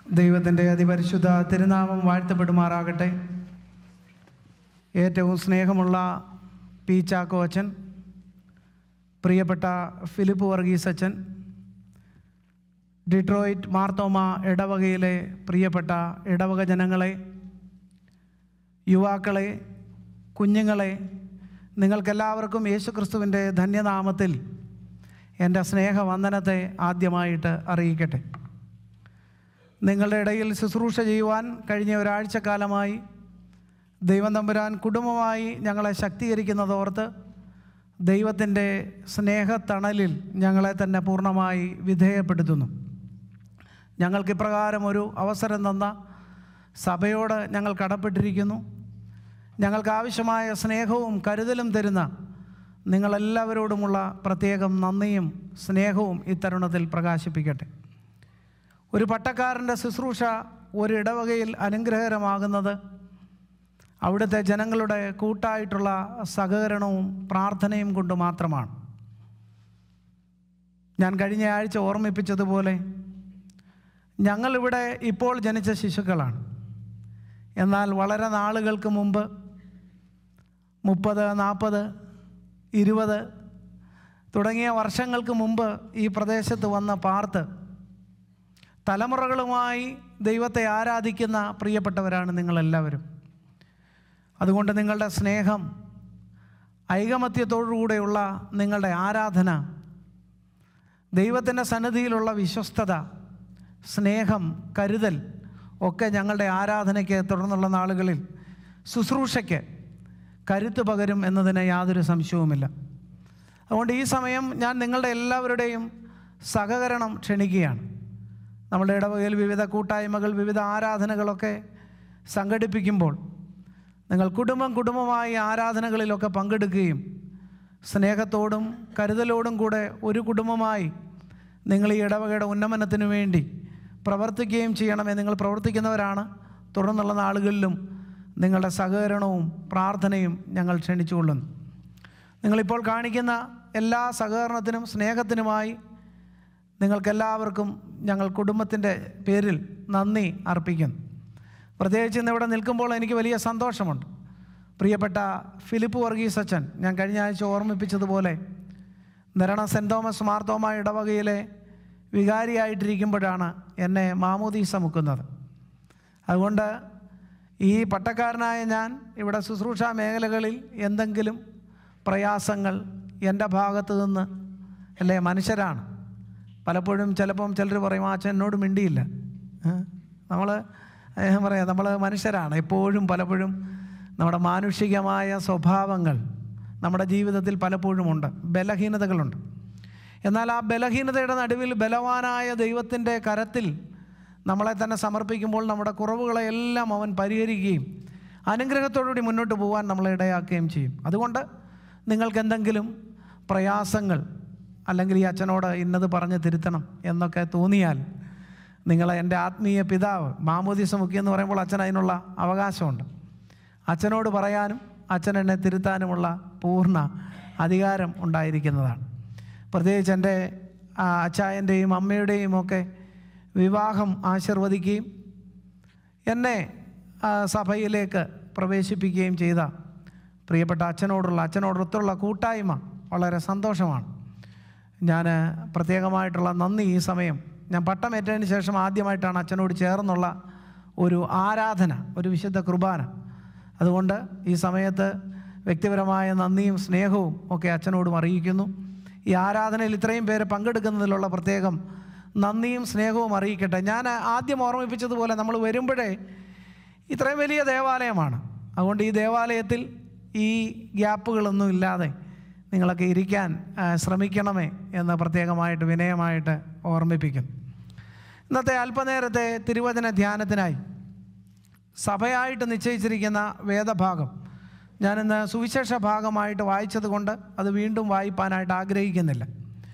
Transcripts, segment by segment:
ദൈവത്തിൻ്റെ അതിപരിശുദ്ധ തിരുനാമം വാഴ്ത്തപ്പെടുമാറാകട്ടെ ഏറ്റവും സ്നേഹമുള്ള പി ചാക്കോ അച്ഛൻ പ്രിയപ്പെട്ട ഫിലിപ്പ് വർഗീസ് അച്ഛൻ ഡിട്രോയിറ്റ് മാർത്തോമ ഇടവകയിലെ പ്രിയപ്പെട്ട ഇടവക ജനങ്ങളെ യുവാക്കളെ കുഞ്ഞുങ്ങളെ നിങ്ങൾക്കെല്ലാവർക്കും യേശുക്രിസ്തുവിൻ്റെ ധന്യനാമത്തിൽ എൻ്റെ സ്നേഹവന്ദനത്തെ ആദ്യമായിട്ട് അറിയിക്കട്ടെ നിങ്ങളുടെ ഇടയിൽ ശുശ്രൂഷ ചെയ്യുവാൻ കഴിഞ്ഞ ഒരാഴ്ചക്കാലമായി ദൈവം തമ്പുരാൻ കുടുംബമായി ഞങ്ങളെ ശക്തീകരിക്കുന്നതോർത്ത് ദൈവത്തിൻ്റെ സ്നേഹത്തണലിൽ ഞങ്ങളെ തന്നെ പൂർണ്ണമായി വിധേയപ്പെടുത്തുന്നു ഞങ്ങൾക്ക് ഇപ്രകാരം ഒരു അവസരം തന്ന സഭയോട് ഞങ്ങൾ കടപ്പെട്ടിരിക്കുന്നു ഞങ്ങൾക്ക് ആവശ്യമായ സ്നേഹവും കരുതലും തരുന്ന നിങ്ങളെല്ലാവരോടുമുള്ള പ്രത്യേകം നന്ദിയും സ്നേഹവും ഇത്തരുണത്തിൽ പ്രകാശിപ്പിക്കട്ടെ ഒരു പട്ടക്കാരൻ്റെ ശുശ്രൂഷ ഒരു ഇടവകയിൽ അനുഗ്രഹകരമാകുന്നത് അവിടുത്തെ ജനങ്ങളുടെ കൂട്ടായിട്ടുള്ള സഹകരണവും പ്രാർത്ഥനയും കൊണ്ട് മാത്രമാണ് ഞാൻ കഴിഞ്ഞ ആഴ്ച ഓർമ്മിപ്പിച്ചതുപോലെ ഞങ്ങളിവിടെ ഇപ്പോൾ ജനിച്ച ശിശുക്കളാണ് എന്നാൽ വളരെ നാളുകൾക്ക് മുമ്പ് മുപ്പത് നാൽപ്പത് ഇരുപത് തുടങ്ങിയ വർഷങ്ങൾക്ക് മുമ്പ് ഈ പ്രദേശത്ത് വന്ന് പാർത്ത് തലമുറകളുമായി ദൈവത്തെ ആരാധിക്കുന്ന പ്രിയപ്പെട്ടവരാണ് നിങ്ങളെല്ലാവരും അതുകൊണ്ട് നിങ്ങളുടെ സ്നേഹം ഐകമത്യത്തോടുകൂടെയുള്ള നിങ്ങളുടെ ആരാധന ദൈവത്തിൻ്റെ സന്നിധിയിലുള്ള വിശ്വസ്തത സ്നേഹം കരുതൽ ഒക്കെ ഞങ്ങളുടെ ആരാധനയ്ക്ക് തുടർന്നുള്ള നാളുകളിൽ ശുശ്രൂഷയ്ക്ക് കരുത്ത് പകരും എന്നതിന് യാതൊരു സംശയവുമില്ല അതുകൊണ്ട് ഈ സമയം ഞാൻ നിങ്ങളുടെ എല്ലാവരുടെയും സഹകരണം ക്ഷണിക്കുകയാണ് നമ്മുടെ ഇടവകയിൽ വിവിധ കൂട്ടായ്മകൾ വിവിധ ആരാധനകളൊക്കെ സംഘടിപ്പിക്കുമ്പോൾ നിങ്ങൾ കുടുംബം കുടുംബമായി ആരാധനകളിലൊക്കെ പങ്കെടുക്കുകയും സ്നേഹത്തോടും കരുതലോടും കൂടെ ഒരു കുടുംബമായി നിങ്ങൾ ഈ ഇടവകയുടെ ഉന്നമനത്തിനു വേണ്ടി പ്രവർത്തിക്കുകയും ചെയ്യണമേ നിങ്ങൾ പ്രവർത്തിക്കുന്നവരാണ് തുടർന്നുള്ള നാളുകളിലും നിങ്ങളുടെ സഹകരണവും പ്രാർത്ഥനയും ഞങ്ങൾ ക്ഷണിച്ചുകൊള്ളുന്നു നിങ്ങളിപ്പോൾ കാണിക്കുന്ന എല്ലാ സഹകരണത്തിനും സ്നേഹത്തിനുമായി നിങ്ങൾക്കെല്ലാവർക്കും ഞങ്ങൾ കുടുംബത്തിൻ്റെ പേരിൽ നന്ദി അർപ്പിക്കുന്നു പ്രത്യേകിച്ച് ഇന്ന് ഇവിടെ നിൽക്കുമ്പോൾ എനിക്ക് വലിയ സന്തോഷമുണ്ട് പ്രിയപ്പെട്ട ഫിലിപ്പ് വർഗീസ് അച്ഛൻ ഞാൻ കഴിഞ്ഞ ആഴ്ച ഓർമ്മിപ്പിച്ചതുപോലെ നിരണം സെൻറ് തോമസ് മാർത്തോമ ഇടവകയിലെ വികാരിയായിട്ടിരിക്കുമ്പോഴാണ് എന്നെ മാമോദീസ മുക്കുന്നത് അതുകൊണ്ട് ഈ പട്ടക്കാരനായ ഞാൻ ഇവിടെ ശുശ്രൂഷ മേഖലകളിൽ എന്തെങ്കിലും പ്രയാസങ്ങൾ എൻ്റെ ഭാഗത്ത് നിന്ന് അല്ലേ മനുഷ്യരാണ് പലപ്പോഴും ചിലപ്പം ചിലർ പറയും ആ അച്ഛൻ എന്നോട് മിണ്ടിയില്ല നമ്മൾ പറയാം നമ്മൾ മനുഷ്യരാണ് എപ്പോഴും പലപ്പോഴും നമ്മുടെ മാനുഷികമായ സ്വഭാവങ്ങൾ നമ്മുടെ ജീവിതത്തിൽ പലപ്പോഴും ഉണ്ട് ബലഹീനതകളുണ്ട് എന്നാൽ ആ ബലഹീനതയുടെ നടുവിൽ ബലവാനായ ദൈവത്തിൻ്റെ കരത്തിൽ നമ്മളെ തന്നെ സമർപ്പിക്കുമ്പോൾ നമ്മുടെ കുറവുകളെല്ലാം അവൻ പരിഹരിക്കുകയും അനുഗ്രഹത്തോടുകൂടി മുന്നോട്ട് പോകാൻ നമ്മളെ ഇടയാക്കുകയും ചെയ്യും അതുകൊണ്ട് നിങ്ങൾക്ക് എന്തെങ്കിലും പ്രയാസങ്ങൾ അല്ലെങ്കിൽ ഈ അച്ഛനോട് ഇന്നത് പറഞ്ഞ് തിരുത്തണം എന്നൊക്കെ തോന്നിയാൽ നിങ്ങൾ എൻ്റെ ആത്മീയ പിതാവ് മാമോദിസ മുഖ്യ എന്ന് പറയുമ്പോൾ അച്ഛൻ അതിനുള്ള അവകാശമുണ്ട് അച്ഛനോട് പറയാനും അച്ഛൻ എന്നെ തിരുത്താനുമുള്ള പൂർണ്ണ അധികാരം ഉണ്ടായിരിക്കുന്നതാണ് പ്രത്യേകിച്ച് എൻ്റെ അച്ചായൻ്റെയും അമ്മയുടെയും ഒക്കെ വിവാഹം ആശീർവദിക്കുകയും എന്നെ ആ, സഭയിലേക്ക് പ്രവേശിപ്പിക്കുകയും ചെയ്ത പ്രിയപ്പെട്ട അച്ഛനോടുള്ള അച്ഛനോടൊത്തുള്ള കൂട്ടായ്മ വളരെ സന്തോഷമാണ് ഞാൻ പ്രത്യേകമായിട്ടുള്ള നന്ദി ഈ സമയം ഞാൻ പട്ടമേറ്റതിന് ശേഷം ആദ്യമായിട്ടാണ് അച്ഛനോട് ചേർന്നുള്ള ഒരു ആരാധന ഒരു വിശുദ്ധ കുർബാന അതുകൊണ്ട് ഈ സമയത്ത് വ്യക്തിപരമായ നന്ദിയും സ്നേഹവും ഒക്കെ അച്ഛനോടും അറിയിക്കുന്നു ഈ ആരാധനയിൽ ഇത്രയും പേര് പങ്കെടുക്കുന്നതിലുള്ള പ്രത്യേകം നന്ദിയും സ്നേഹവും അറിയിക്കട്ടെ ഞാൻ ആദ്യം ഓർമ്മിപ്പിച്ചതുപോലെ നമ്മൾ വരുമ്പോഴേ ഇത്രയും വലിയ ദേവാലയമാണ് അതുകൊണ്ട് ഈ ദേവാലയത്തിൽ ഈ ഗ്യാപ്പുകളൊന്നും ഇല്ലാതെ നിങ്ങളൊക്കെ ഇരിക്കാൻ ആ, ശ്രമിക്കണമേ എന്ന് പ്രത്യേകമായിട്ട് വിനയമായിട്ട് ഓർമ്മിപ്പിക്കുന്നു ഇന്നത്തെ അല്പനേരത്തെ തിരുവചന ധ്യാനത്തിനായി സഭയായിട്ട് നിശ്ചയിച്ചിരിക്കുന്ന വേദഭാഗം ഞാനിന്ന് സുവിശേഷ ഭാഗമായിട്ട് വായിച്ചത് കൊണ്ട് അത് വീണ്ടും വായിപ്പാനായിട്ട് ആഗ്രഹിക്കുന്നില്ല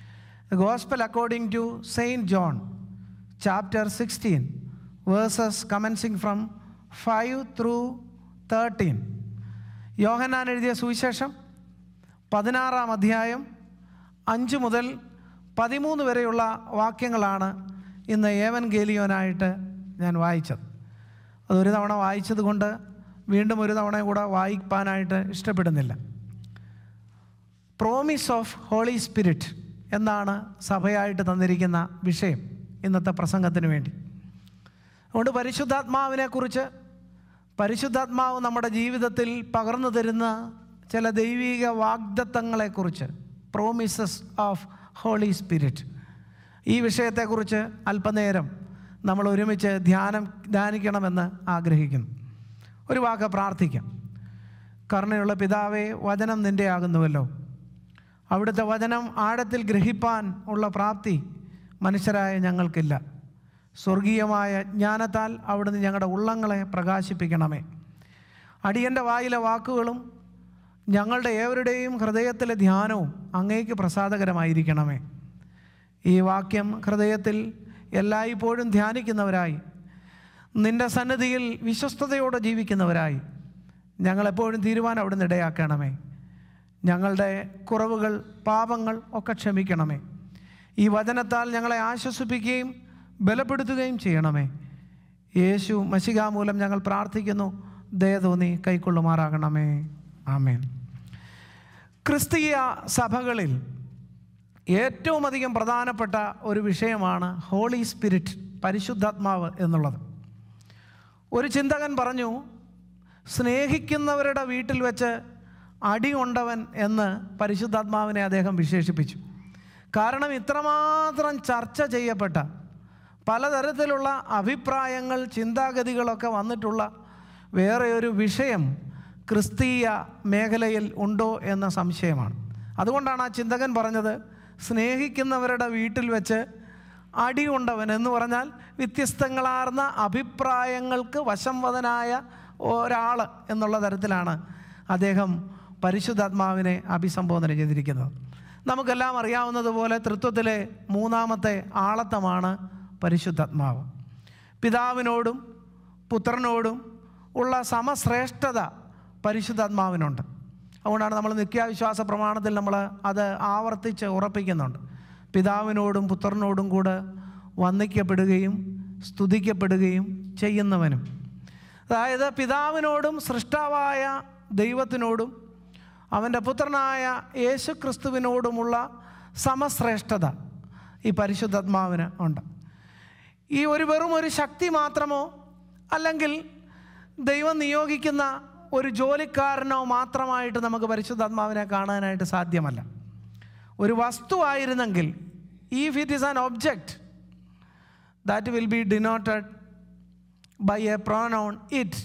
gospel according to saint John chapter sixteen verses commencing from five through thirteen Yohannan എഴുതിയ സുവിശേഷം പതിനാറാം അധ്യായം അഞ്ച് മുതൽ പതിമൂന്ന് വരെയുള്ള വാക്യങ്ങളാണ് ഇന്ന് ഏവൻ ഗേലിയോനായിട്ട് ഞാൻ വായിച്ചത് അതൊരു തവണ വായിച്ചത് കൊണ്ട് വീണ്ടും ഒരു തവണ കൂടെ വായിക്കാനായിട്ട് ഇഷ്ടപ്പെടുന്നില്ല പ്രോമിസ് ഓഫ് ഹോളി സ്പിരിറ്റ് എന്നാണ് സഭയായിട്ട് തന്നിരിക്കുന്ന വിഷയം ഇന്നത്തെ പ്രസംഗത്തിന് വേണ്ടി അതുകൊണ്ട് പരിശുദ്ധാത്മാവിനെക്കുറിച്ച് പരിശുദ്ധാത്മാവ് നമ്മുടെ ജീവിതത്തിൽ പകർന്നു തരുന്ന ചില ദൈവിക വാഗ്ദത്തങ്ങളെക്കുറിച്ച് പ്രോമിസസ് ഓഫ് ഹോളി സ്പിരിറ്റ് ഈ വിഷയത്തെക്കുറിച്ച് അല്പനേരം നമ്മൾ ഒരുമിച്ച് ധ്യാനം ധ്യാനിക്കണമെന്ന് ആഗ്രഹിക്കുന്നു ഒരു വാക്ക് പ്രാർത്ഥിക്കാം കരുണയുള്ള പിതാവേ വചനം നിൻ്റെ ആകുന്നുവല്ലോ അവിടുത്തെ വചനം ആഴത്തിൽ ഗ്രഹിപ്പാൻ ഉള്ള പ്രാപ്തി മനുഷ്യരായ ഞങ്ങൾക്കില്ല സ്വർഗീയമായ ജ്ഞാനത്താൽ അവിടുന്ന് ഞങ്ങളുടെ ഉള്ളങ്ങളെ പ്രകാശിപ്പിക്കണമേ അടിയൻ്റെ വായിലെ വാക്കുകളും ഞങ്ങളുടെ ഏവരുടെയും ഹൃദയത്തിലെ ധ്യാനവും അങ്ങേക്ക് പ്രസാദകരമായിരിക്കണമേ ഈ വാക്യം ഹൃദയത്തിൽ എല്ലായ്പ്പോഴും ധ്യാനിക്കുന്നവരായി നിന്റെ സന്നിധിയിൽ വിശ്വസ്തയോടെ ജീവിക്കുന്നവരായി ഞങ്ങളെപ്പോഴും തീരുമാനം അവിടുന്ന് ഇടയാക്കണമേ ഞങ്ങളുടെ കുറവുകൾ പാപങ്ങൾ ഒക്കെ ക്ഷമിക്കണമേ ഈ വചനത്താൽ ഞങ്ങളെ ആശ്വസിപ്പിക്കുകയും ബലപ്പെടുത്തുകയും ചെയ്യണമേ യേശു മഷിക മൂലം ഞങ്ങൾ പ്രാർത്ഥിക്കുന്നു ദയ തോന്നി കൈക്കൊള്ളുമാറാകണമേ ആമേൻ ക്രിസ്തീയ സഭകളിൽ ഏറ്റവും അധികം പ്രധാനപ്പെട്ട ഒരു വിഷയമാണ് ഹോളി സ്പിരിറ്റ് പരിശുദ്ധാത്മാവ് എന്നുള്ളത് ഒരു ചിന്തകൻ പറഞ്ഞു സ്നേഹിക്കുന്നവരുടെ വീട്ടിൽ വെച്ച് അടി കൊണ്ടവൻ എന്ന് പരിശുദ്ധാത്മാവിനെ അദ്ദേഹം വിശേഷിപ്പിച്ചു കാരണം ഇത്രമാത്രം ചർച്ച ചെയ്യപ്പെട്ട പലതരത്തിലുള്ള അഭിപ്രായങ്ങൾ ചിന്താഗതികളൊക്കെ വന്നിട്ടുള്ള വേറെ ഒരു വിഷയം ക്രിസ്തീയ മേഖലയിൽ ഉണ്ടോ എന്ന സംശയമാണ് അതുകൊണ്ടാണ് ആ ചിന്തകൻ പറഞ്ഞത് സ്നേഹിക്കുന്നവരുടെ വീട്ടിൽ വെച്ച് അടി കൊണ്ടവൻ എന്ന് പറഞ്ഞാൽ വ്യത്യസ്തങ്ങളാർന്ന അഭിപ്രായങ്ങൾക്ക് വശംവദനായ ഒരാൾ എന്നുള്ള തരത്തിലാണ് അദ്ദേഹം പരിശുദ്ധാത്മാവിനെ അഭിസംബോധന ചെയ്തിരിക്കുന്നത് നമുക്കെല്ലാം അറിയാവുന്നതുപോലെ തൃത്വത്തിലെ മൂന്നാമത്തെ ആളത്തമാണ് പരിശുദ്ധാത്മാവ് പിതാവിനോടും പുത്രനോടും ഉള്ള സമശ്രേഷ്ഠത പരിശുദ്ധാത്മാവിനുണ്ട് അതുകൊണ്ടാണ് നമ്മൾ നിത്യാവിശ്വാസ പ്രമാണത്തിൽ നമ്മൾ അത് ആവർത്തിച്ച് ഉറപ്പിക്കുന്നുണ്ട് പിതാവിനോടും പുത്രനോടും കൂടെ വന്ദിക്കപ്പെടുകയും സ്തുതിക്കപ്പെടുകയും ചെയ്യുന്നവനും അതായത് പിതാവിനോടും സൃഷ്ടാവായ ദൈവത്തിനോടും അവൻ്റെ പുത്രനായ യേശു ക്രിസ്തുവിനോടുമുള്ള സമശ്രേഷ്ഠത ഈ പരിശുദ്ധാത്മാവിന് ഉണ്ട് ഈ ഒരു വെറും ഒരു ശക്തി മാത്രമോ അല്ലെങ്കിൽ ദൈവം നിയോഗിക്കുന്ന ഒരു ജോലിക്കാരനോ മാത്രമായിട്ട് നമുക്ക് പരിശുദ്ധാത്മാവിനെ കാണാനായിട്ട് സാധ്യമല്ല ഒരു വസ്തുവായിരുന്നെങ്കിൽ if it is an object that will be denoted by a pronoun it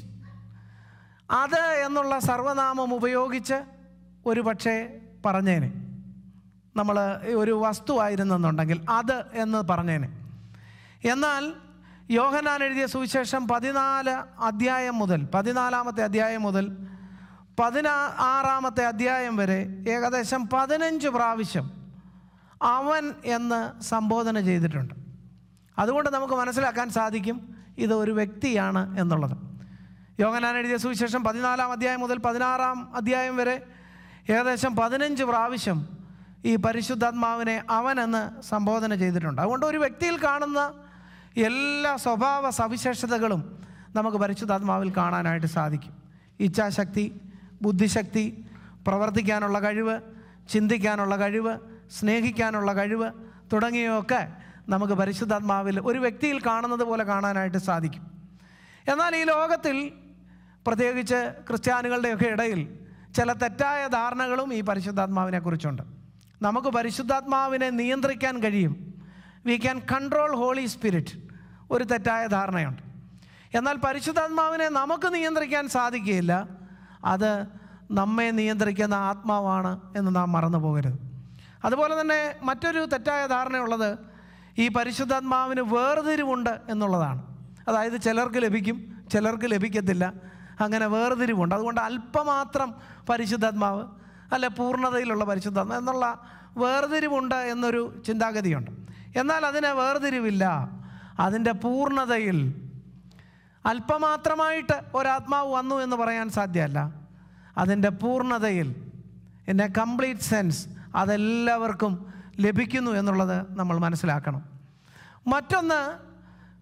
അത് എന്നുള്ള സർവനാമം ഉപയോഗിച്ച് ഒരു പക്ഷേ പറഞ്ഞേനെ നമ്മൾ ഒരു വസ്തുവായിരുന്നെന്നുണ്ടെങ്കിൽ അത് എന്ന് പറഞ്ഞേനെ എന്നാൽ യോഹനാൻ എഴുതിയ സുവിശേഷം പതിനാല് അധ്യായം മുതൽ പതിനാലാമത്തെ അധ്യായം മുതൽ പതിനാ ആറാമത്തെ അധ്യായം വരെ ഏകദേശം പതിനഞ്ച് പ്രാവശ്യം അവൻ എന്ന് സംബോധന ചെയ്തിട്ടുണ്ട് അതുകൊണ്ട് നമുക്ക് മനസ്സിലാക്കാൻ സാധിക്കും ഇത് ഒരു വ്യക്തിയാണ് എന്നുള്ളത് യോഗനാൻ എഴുതിയ സുവിശേഷം പതിനാലാം അധ്യായം മുതൽ പതിനാറാം അധ്യായം വരെ ഏകദേശം പതിനഞ്ച് പ്രാവശ്യം ഈ പരിശുദ്ധാത്മാവിനെ അവൻ എന്ന് സംബോധന ചെയ്തിട്ടുണ്ട് അതുകൊണ്ട് ഒരു വ്യക്തിയിൽ കാണുന്ന എല്ലാ സ്വഭാവ സവിശേഷതകളും നമുക്ക് പരിശുദ്ധാത്മാവിൽ കാണാനായിട്ട് സാധിക്കും ഇച്ഛാശക്തി ബുദ്ധിശക്തി പ്രവർത്തിക്കാനുള്ള കഴിവ് ചിന്തിക്കാനുള്ള കഴിവ് സ്നേഹിക്കാനുള്ള കഴിവ് തുടങ്ങിയവയൊക്കെ നമുക്ക് പരിശുദ്ധാത്മാവിൽ ഒരു വ്യക്തിയിൽ കാണുന്നത് പോലെ കാണാനായിട്ട് സാധിക്കും എന്നാൽ ഈ ലോകത്തിൽ പ്രത്യേകിച്ച് ക്രിസ്ത്യാനികളുടെയൊക്കെ ഇടയിൽ ചില തെറ്റായ ധാരണകളും ഈ പരിശുദ്ധാത്മാവിനെ കുറിച്ചുണ്ട് നമുക്ക് പരിശുദ്ധാത്മാവിനെ നിയന്ത്രിക്കാൻ കഴിയും we can control holy spirit ഒരു തെറ്റായ ധാരണയുണ്ട് എന്നാൽ പരിശുദ്ധാത്മാവിനെ നമുക്ക് നിയന്ത്രിക്കാൻ സാധിക്കുകയില്ല അത് നമ്മെ നിയന്ത്രിക്കുന്ന ആത്മാവാണ് എന്ന് നാം മറന്നു പോകരുത് അതുപോലെ തന്നെ മറ്റൊരു തെറ്റായ ധാരണയുള്ളത് ഈ പരിശുദ്ധാത്മാവിന് വേർതിരിവുണ്ട് എന്നുള്ളതാണ് അതായത് ചിലർക്ക് ലഭിക്കും ചിലർക്ക് ലഭിക്കത്തില്ല അങ്ങനെ വേർതിരിവുണ്ട് അതുകൊണ്ട് അല്പമാത്രം പരിശുദ്ധാത്മാവ് അല്ല പൂർണ്ണതയിലുള്ള പരിശുദ്ധാത്മാവ് എന്നുള്ള വേർതിരിവുണ്ട് എന്നൊരു ചിന്താഗതിയുണ്ട് എന്നാൽ അതിന് വേർതിരിവില്ല അതിൻ്റെ പൂർണ്ണതയിൽ അല്പമാത്രമായിട്ട് ഒരാത്മാവ് വന്നു എന്ന് പറയാൻ സാധ്യമല്ല അതിൻ്റെ പൂർണ്ണതയിൽ ഇൻ എ കംപ്ലീറ്റ് സെൻസ് അതെല്ലാവർക്കും ലഭിക്കുന്നു എന്നുള്ളത് നമ്മൾ മനസ്സിലാക്കണം മറ്റൊന്ന്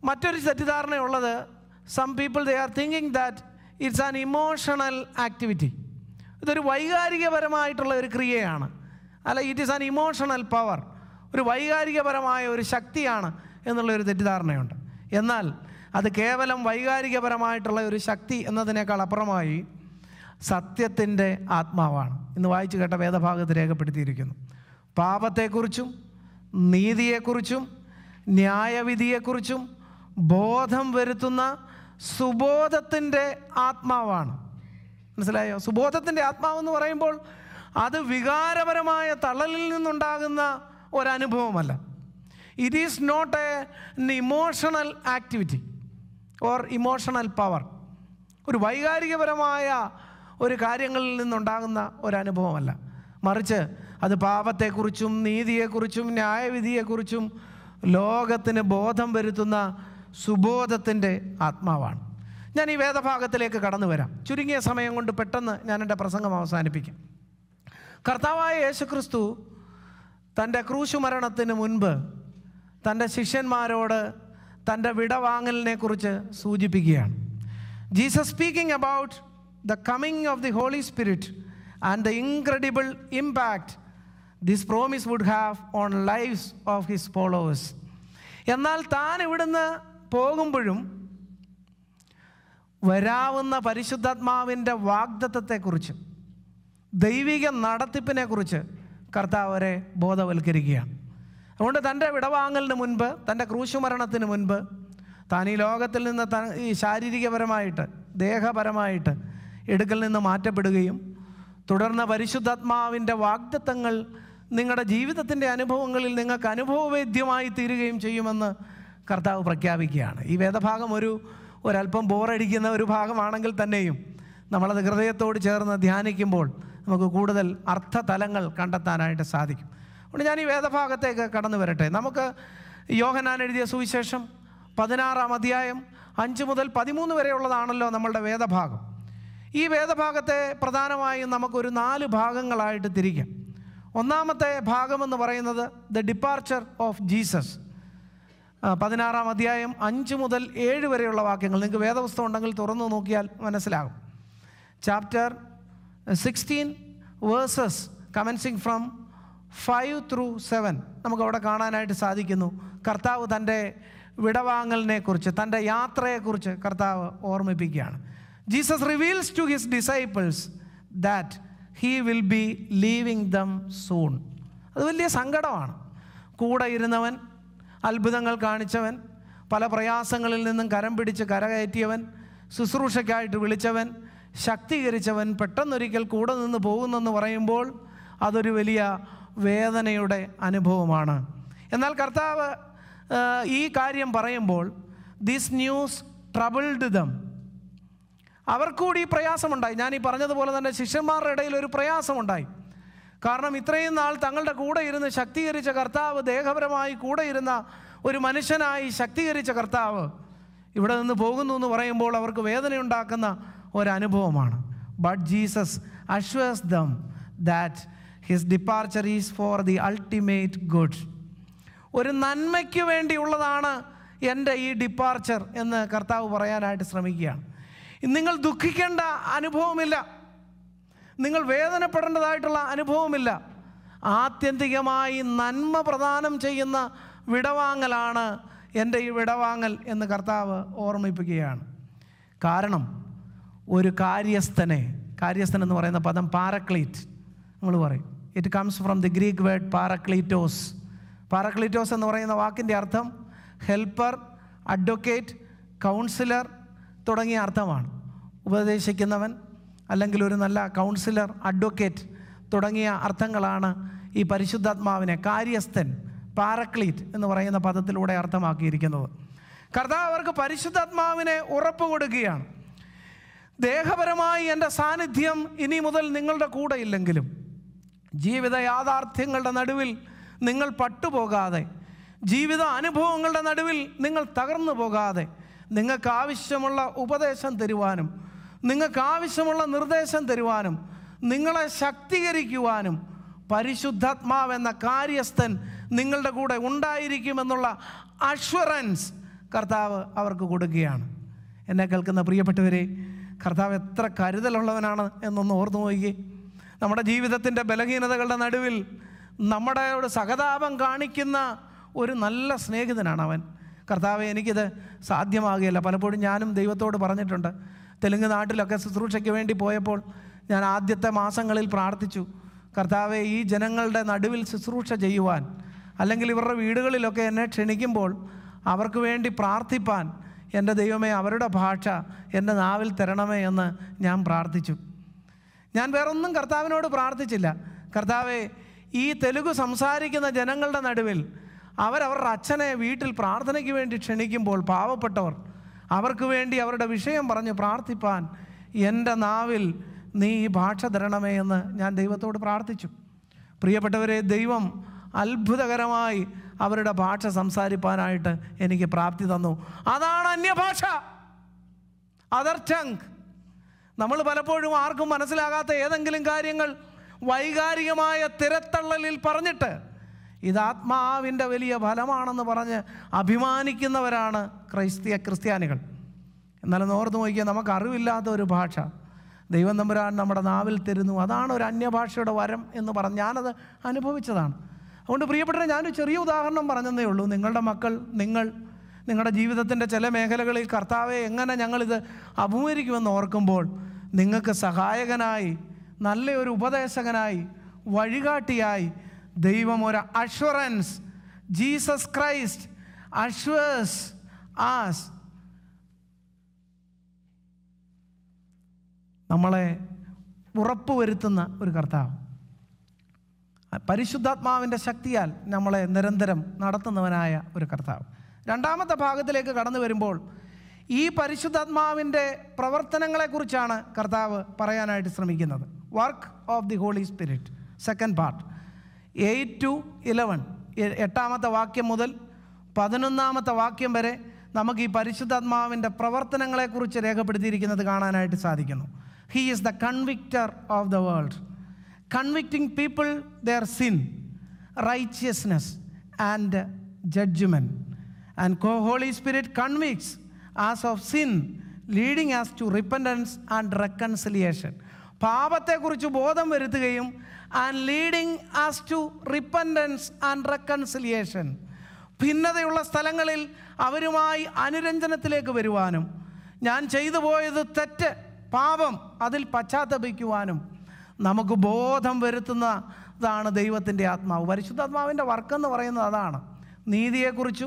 മറ്റൊരു തെറ്റിദ്ധാരണയുള്ളത് some people they are thinking that it's an emotional activity ഇതൊരു വൈകാരികപരമായിട്ടുള്ള ഒരു ക്രിയയാണ് അല്ല it is an emotional power ഒരു വൈകാരികപരമായ ഒരു ശക്തിയാണ് എന്നുള്ളൊരു തെറ്റിദ്ധാരണയുണ്ട് എന്നാൽ അത് കേവലം വൈകാരികപരമായിട്ടുള്ള ഒരു ശക്തി എന്നതിനേക്കാൾ അപ്പുറമായി സത്യത്തിൻ്റെ ആത്മാവാണ് ഇന്ന് വായിച്ചു കേട്ട വേദഭാഗത്ത് രേഖപ്പെടുത്തിയിരിക്കുന്നു പാപത്തെക്കുറിച്ചും നീതിയെക്കുറിച്ചും ന്യായവിധിയെക്കുറിച്ചും ബോധം വരുത്തുന്ന സുബോധത്തിൻ്റെ ആത്മാവാണ് മനസ്സിലായോ സുബോധത്തിൻ്റെ ആത്മാവെന്ന് പറയുമ്പോൾ അത് വികാരപരമായ തള്ളലിൽ നിന്നുണ്ടാകുന്ന ഒരനുഭവമല്ല it is not a emotional activity or emotional power ഒരു വൈകാരികപരമായ ഒരു കാര്യങ്ങളിൽ നിന്നുണ്ടാകുന്ന ഒരനുഭവമല്ല മറിച്ച് അത് പാപത്തെക്കുറിച്ചും നീതിയെക്കുറിച്ചും ന്യായവിധിയെക്കുറിച്ചും ലോകത്തിന് ബോധം വരുത്തുന്ന സുബോധത്തിൻ്റെ ആത്മാവാണ് ഞാൻ ഈ വേദഭാഗത്തിലേക്ക് കടന്നു വരാം ചുരുങ്ങിയ സമയം കൊണ്ട് പെട്ടെന്ന് ഞാൻ എൻ്റെ പ്രസംഗം അവസാനിപ്പിക്കാം കർത്താവായ യേശുക്രിസ്തു തൻ്റെ ക്രൂശു മരണത്തിന് മുൻപ് തൻ്റെ ശിഷ്യന്മാരോട് തൻ്റെ വിടവാങ്ങലിനെ കുറിച്ച് സൂചിപ്പിക്കുകയാണ് Jesus speaking about the coming of the holy spirit and the incredible impact this promise would have on lives of his followers എന്നാൽ താൻ ഇവിടുന്ന് പോകുമ്പോഴും വരാവുന്ന പരിശുദ്ധാത്മാവിൻ്റെ വാഗ്ദത്തത്തെക്കുറിച്ച് ദൈവിക നടത്തിപ്പിനെക്കുറിച്ച് കർത്താവ് അവരെ ബോധവൽക്കരിക്കുകയാണ് അതുകൊണ്ട് തൻ്റെ വിടവാങ്ങലിന് മുൻപ് തൻ്റെ ക്രൂശുമരണത്തിന് മുൻപ് താൻ ഈ ലോകത്തിൽ നിന്ന് ത ഈ ശാരീരികപരമായിട്ട് ദേഹപരമായിട്ട് എടുക്കൽ നിന്ന് മാറ്റപ്പെടുകയും തുടർന്ന് പരിശുദ്ധാത്മാവിൻ്റെ വാഗ്ദത്തങ്ങൾ നിങ്ങളുടെ ജീവിതത്തിൻ്റെ അനുഭവങ്ങളിൽ നിങ്ങൾക്ക് അനുഭവവേദ്യമായി തീരുകയും ചെയ്യുമെന്ന് കർത്താവ് പ്രഖ്യാപിക്കുകയാണ് ഈ വേദഭാഗം ഒരു ഒരല്പം ബോറടിക്കുന്ന ഒരു ഭാഗമാണെങ്കിൽ തന്നെയും നമ്മളത് ഹൃദയത്തോട് ചേർന്ന് ധ്യാനിക്കുമ്പോൾ നമുക്ക് കൂടുതൽ അർത്ഥതലങ്ങൾ കണ്ടെത്താനായിട്ട് സാധിക്കും അതുകൊണ്ട് ഞാൻ ഈ വേദഭാഗത്തേക്ക് കടന്നു വരട്ടെ നമുക്ക് യോഹനാൻ എഴുതിയ സുവിശേഷം പതിനാറാം അധ്യായം അഞ്ച് മുതൽ പതിമൂന്ന് വരെയുള്ളതാണല്ലോ നമ്മളുടെ വേദഭാഗം ഈ വേദഭാഗത്തെ പ്രധാനമായും നമുക്കൊരു നാല് ഭാഗങ്ങളായിട്ട് തിരിക്കാം ഒന്നാമത്തെ ഭാഗമെന്ന് പറയുന്നത് ദ ഡിപ്പാർച്ചർ ഓഫ് ജീസസ് ആ, പതിനാറാം അധ്യായം അഞ്ച് മുതൽ ഏഴ് വരെയുള്ള വാക്യങ്ങൾ നിങ്ങൾക്ക് വേദപുസ്തകം ഉണ്ടെങ്കിൽ തുറന്നു നോക്കിയാൽ മനസ്സിലാകും chapter sixteen verses commencing from five through seven നമുക്ക് അവിടെ കാണാനായിട്ട് സാധിക്കുന്നു കർത്താവ് തൻ്റെ വിടവാങ്ങലിനെ കുറിച്ച് തൻ്റെ യാത്രയെക്കുറിച്ച് കർത്താവ് ഓർമ്മിപ്പിക്കുകയാണ് Jesus reveals to his disciples that he will be leaving them soon അത് വലിയ സങ്കടമാണ് കൂടെ ഇരുന്നവൻ അത്ഭുതങ്ങൾ കാണിച്ചവൻ പല പ്രയാസങ്ങളിൽ നിന്നും കരം പിടിച്ച് കരകയറ്റിയവൻ ശുശ്രൂഷയ്ക്കായിട്ട് വിളിച്ചവൻ ശക്തീകരിച്ചവൻ പെട്ടെന്നൊരിക്കൽ കൂടെ നിന്ന് പോകുന്നെന്ന് പറയുമ്പോൾ അതൊരു വലിയ വേദനയുടെ അനുഭവമാണ് എന്നാൽ കർത്താവ് ആ, ഈ കാര്യം പറയുമ്പോൾ ദിസ് ന്യൂസ് ട്രബിൾഡ് ദം അവർക്കൂടി ഈ പ്രയാസമുണ്ടായി ഞാൻ ഈ പറഞ്ഞതുപോലെ തന്നെ ശിഷ്യന്മാരുടെ ഇടയിൽ ഒരു പ്രയാസമുണ്ടായി കാരണം ഇത്രയും നാൾ തങ്ങളുടെ കൂടെ ഇരുന്ന് ശക്തീകരിച്ച കർത്താവ് ദേഹപരമായി കൂടെ ഇരുന്ന ഒരു മനുഷ്യനായി ശക്തീകരിച്ച കർത്താവ് ഇവിടെ നിന്ന് പോകുന്നു എന്ന് പറയുമ്പോൾ അവർക്ക് വേദനയുണ്ടാക്കുന്ന ഒരനുഭവമാണ് ബട്ട് ജീസസ് അഷ്വേസ് them that his departure is for the ultimate good ഒരു നന്മയ്ക്ക് വേണ്ടിയുള്ളതാണ് എൻ്റെ ഈ ഡിപ്പാർച്ചർ എന്ന് കർത്താവ് പറയാനായിട്ട് ശ്രമിക്കുകയാണ് നിങ്ങൾ ദുഃഖിക്കേണ്ട അനുഭവമില്ല നിങ്ങൾ വേദനപ്പെടേണ്ടതായിട്ടുള്ള അനുഭവമില്ല ആത്യന്തികമായി നന്മ പ്രദാനം ചെയ്യുന്ന വിടവാങ്ങലാണ് എൻ്റെ ഈ വിടവാങ്ങൽ എന്ന് കർത്താവ് ഓർമ്മിപ്പിക്കുകയാണ് കാരണം ഒരു കാര്യസ്ഥനെ കാര്യസ്ഥൻ എന്ന് പറയുന്ന പദം പാരക്ലീറ്റ് നമ്മൾ പറയും it comes from the Greek word parakletos parakletos എന്ന് പറയുന്ന വാക്കിൻ്റെ അർത്ഥം ഹെൽപ്പർ അഡ്വക്കേറ്റ് കൗൺസിലർ തുടങ്ങിയ അർത്ഥമാണ് ഉപദേശിക്കുന്നവൻ അല്ലെങ്കിൽ ഒരു നല്ല കൗൺസിലർ അഡ്വക്കേറ്റ് തുടങ്ങിയ അർത്ഥങ്ങളാണ് ഈ പരിശുദ്ധാത്മാവിനെ കാര്യസ്ഥൻ പാരക്ലീറ്റ് എന്ന് പറയുന്ന പദത്തിലൂടെ അർത്ഥമാക്കിയിരിക്കുന്നത് കർത്താവ് അവർക്ക് പരിശുദ്ധാത്മാവിനെ ഉറപ്പ് കൊടുക്കുകയാണ് ദേഹപരമായി എൻ്റെ സാന്നിധ്യം ഇനി മുതൽ നിങ്ങളുടെ കൂടെ ഇല്ലെങ്കിലും ജീവിത യാഥാർത്ഥ്യങ്ങളുടെ നടുവിൽ നിങ്ങൾ പട്ടുപോകാതെ ജീവിത അനുഭവങ്ങളുടെ നടുവിൽ നിങ്ങൾ തകർന്നു പോകാതെ നിങ്ങൾക്ക് ആവശ്യമുള്ള ഉപദേശം തരുവാനും നിങ്ങൾക്ക് ആവശ്യമുള്ള നിർദ്ദേശം തരുവാനും നിങ്ങളെ ശക്തീകരിക്കുവാനും പരിശുദ്ധാത്മാവെന്ന കാര്യസ്ഥൻ നിങ്ങളുടെ കൂടെ ഉണ്ടായിരിക്കുമെന്നുള്ള അഷ്വറൻസ് കർത്താവ് അവർക്ക് കൊടുക്കുകയാണ് എന്നെ കേൾക്കുന്ന പ്രിയപ്പെട്ടവരെ കർത്താവ് എത്ര കരുതലുള്ളവനാണ് എന്നൊന്ന് ഓർത്ത് നോക്കി നമ്മുടെ ജീവിതത്തിൻ്റെ ബലഹീനതകളുടെ നടുവിൽ നമ്മുടെ ഒരു സഹതാപം കാണിക്കുന്ന ഒരു നല്ല സ്നേഹിതനാണ് അവൻ കർത്താവ് എനിക്കിത് സാധ്യമാകുകയില്ല പലപ്പോഴും ഞാനും ദൈവത്തോട് പറഞ്ഞിട്ടുണ്ട് തെലുങ്ക് നാട്ടിലൊക്കെ ശുശ്രൂഷയ്ക്ക് വേണ്ടി പോയപ്പോൾ ഞാൻ ആദ്യത്തെ മാസങ്ങളിൽ പ്രാർത്ഥിച്ചു കർത്താവെ ഈ ജനങ്ങളുടെ നടുവിൽ ശുശ്രൂഷ ചെയ്യുവാൻ അല്ലെങ്കിൽ ഇവരുടെ വീടുകളിലൊക്കെ എന്നെ ക്ഷണിക്കുമ്പോൾ അവർക്ക് വേണ്ടി പ്രാർത്ഥിപ്പാൻ എൻ്റെ ദൈവമേ അവരുടെ ഭാഷ എൻ്റെ നാവിൽ തരണമേ എന്ന് ഞാൻ പ്രാർത്ഥിച്ചു ഞാൻ വേറൊന്നും കർത്താവിനോട് പ്രാർത്ഥിച്ചില്ല കർത്താവെ ഈ തെലുഗു സംസാരിക്കുന്ന ജനങ്ങളുടെ നടുവിൽ അവരവരുടെ അച്ഛനെ വീട്ടിൽ പ്രാർത്ഥനയ്ക്ക് വേണ്ടി ക്ഷണിക്കുമ്പോൾ പാവപ്പെട്ടവർ അവർക്ക് വേണ്ടി അവരുടെ വിഷയം പറഞ്ഞ് പ്രാർത്ഥിപ്പാൻ എൻ്റെ നാവിൽ നീ ഈ ഭാഷ തരണമേ എന്ന് ഞാൻ ദൈവത്തോട് പ്രാർത്ഥിച്ചു പ്രിയപ്പെട്ടവരെ ദൈവം അത്ഭുതകരമായി അവരുടെ ഭാഷ സംസാരിപ്പാനായിട്ട് എനിക്ക് പ്രാപ്തി തന്നു അതാണ് അന്യഭാഷ അതർ ടങ് നമ്മൾ പലപ്പോഴും ആർക്കും മനസ്സിലാകാത്ത ഏതെങ്കിലും കാര്യങ്ങൾ വൈകാരികമായ തിരത്തള്ളലിൽ പറഞ്ഞിട്ട് ഇത് ആത്മാവിൻ്റെ വലിയ ഫലമാണെന്ന് പറഞ്ഞ് അഭിമാനിക്കുന്നവരാണ് ക്രൈസ്തീയ ക്രിസ്ത്യാനികൾ എന്നാലും ഓർത്ത് നോക്കിയാൽ നമുക്ക് അറിവില്ലാത്ത ഒരു ഭാഷ ദൈവം തമ്പുരാൻ നമ്മുടെ നാവിൽ തരുന്നു അതാണ് ഒരു അന്യഭാഷയുടെ വരം എന്ന് പറഞ്ഞ് ഞാനത് അനുഭവിച്ചതാണ് അതുകൊണ്ട് പ്രിയപ്പെട്ട ഞാനൊരു ചെറിയ ഉദാഹരണം പറഞ്ഞതേ ഉള്ളൂ നിങ്ങളുടെ മക്കൾ നിങ്ങൾ നിങ്ങളുടെ ജീവിതത്തിൻ്റെ ചില മേഖലകളിൽ കർത്താവെ എങ്ങനെ ഞങ്ങളിത് അഭിമുഖീകരിക്കുമെന്ന് ഓർക്കുമ്പോൾ നിങ്ങൾക്ക് സഹായകനായി നല്ലൊരു ഉപദേശകനായി വഴികാട്ടിയായി ദൈവം ഒരു assurance Jesus Christ assures us നമ്മളെ ഉറപ്പുവരുത്തുന്ന ഒരു കർത്താവ് പരിശുദ്ധാത്മാവിൻ്റെ ശക്തിയാൽ നമ്മളെ നിരന്തരം നടത്തുന്നവനായ ഒരു കർത്താവ് രണ്ടാമത്തെ ഭാഗത്തിലേക്ക് കടന്നു വരുമ്പോൾ ഈ പരിശുദ്ധാത്മാവിൻ്റെ പ്രവർത്തനങ്ങളെക്കുറിച്ചാണ് കർത്താവ് പറയാനായിട്ട് ശ്രമിക്കുന്നത് work of the holy spirit second part eight to eleven എട്ടാമത്തെ വാക്യം മുതൽ പതിനൊന്നാമത്തെ വാക്യം വരെ നമുക്ക് ഈ പരിശുദ്ധാത്മാവിൻ്റെ പ്രവർത്തനങ്ങളെക്കുറിച്ച് രേഖപ്പെടുത്തിയിരിക്കുന്നത് കാണാനായിട്ട് സാധിക്കുന്നു he is the convictor of the world convicting people their sin, righteousness, and judgment. And co Holy Spirit convicts us of sin, leading us to repentance and reconciliation. പാപത്തെക്കുറിച്ച് ബോധം വരുത്തുകയും and leading us to repentance and reconciliation ഭിന്നതയുള്ള സ്ഥലങ്ങളിൽ അവരുമായി അനുരഞ്ജനത്തിലേക്ക് വരുവാനും ഞാൻ ചെയ്തു പോയത് തെറ്റ് പാപം അതിൽ പശ്ചാത്തപിക്കുവാനും നമുക്ക് ബോധം വരുത്തുന്നതാണ് ദൈവത്തിൻ്റെ ആത്മാവ് പരിശുദ്ധാത്മാവിൻ്റെ വർക്കെന്ന് പറയുന്നത് അതാണ് നീതിയെക്കുറിച്ചും